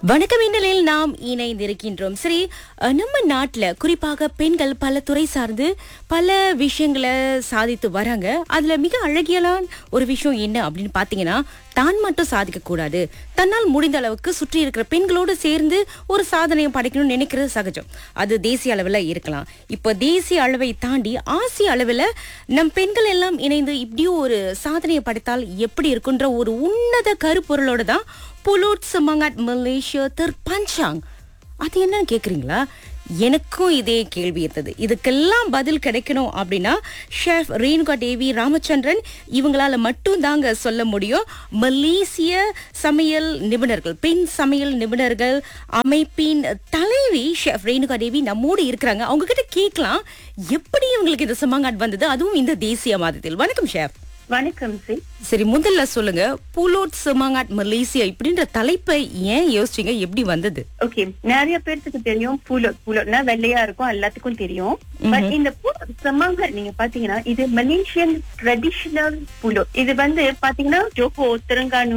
வணக்கம் இன்னலில் நாம் இணைந்திருக்கின்றோம் சரி அஹ், நம்ம நாட்டுல குறிப்பாக பெண்கள் பல துறை சார்ந்து பல விஷயங்களை சாதித்து வராங்க அதுல மிக அழகியலான ஒரு விஷயம் என்ன அப்படின்னு பாத்தீங்கன்னா தான் மட்டும் சாதிக்க கூடாது தன்னால் முடிந்த அளவுக்கு சுற்றி இருக்கிற பெண்களோடு சேர்ந்து ஒரு சாதனையை படைக்கணும்னு நினைக்கிறது சகஜம் அது தேசிய அளவில் இருக்கலாம் இப்போ தேசிய அளவை தாண்டி ஆசிய அளவில் நம் பெண்கள் எல்லாம் இணைந்து இப்படியும் ஒரு சாதனையை படைத்தால் எப்படி இருக்குன்ற ஒரு உன்னத கருப்பொருளோட தான் புலூட் சுமங்காட் மலேசியா பஞ்சாங் அது என்னன்னு கேக்குறீங்களா எனக்கும் இதே கேள்வி இருந்தது இதுக்கெல்லாம் பதில் கிடைக்கணும் அப்படின்னா ஷெஃப் ரேணுகா தேவி ராமச்சந்திரன் இவங்களால மட்டும் தாங்க சொல்ல முடியும் மலேசிய சமையல் நிபுணர்கள் பெண் சமையல் நிபுணர்கள் அமைப்பின் தலைவி ஷெஃப் ரேணுகா தேவி நம்மோடு இருக்கிறாங்க அவங்க கிட்ட கேட்கலாம் எப்படி இவங்களுக்கு இந்த சுமங்காட் வந்தது அதுவும் இந்த தேசிய மாதத்தில் வணக்கம் ஷெஃப் வணக்கம் சி சரி முதல்ல சொல்லுங்க புலோட் சுமங்காட் மலேசியா இப்படின்ற தலைப்பை ஏன் யோசிச்சீங்க எப்படி வந்தது ஓகே நிறைய பேர்த்துக்கு தெரியும் புலோட் புலோட்னா வெள்ளையா இருக்கும் எல்லாத்துக்கும் தெரியும் பட் இந்த சமாங்க நீங்க பாத்தீங்கன்னா இது மலேசியன் ட்ரெடிஷனல் புலோட் இது வந்து பாத்தீங்கன்னா ஜோகோ தெலுங்கானு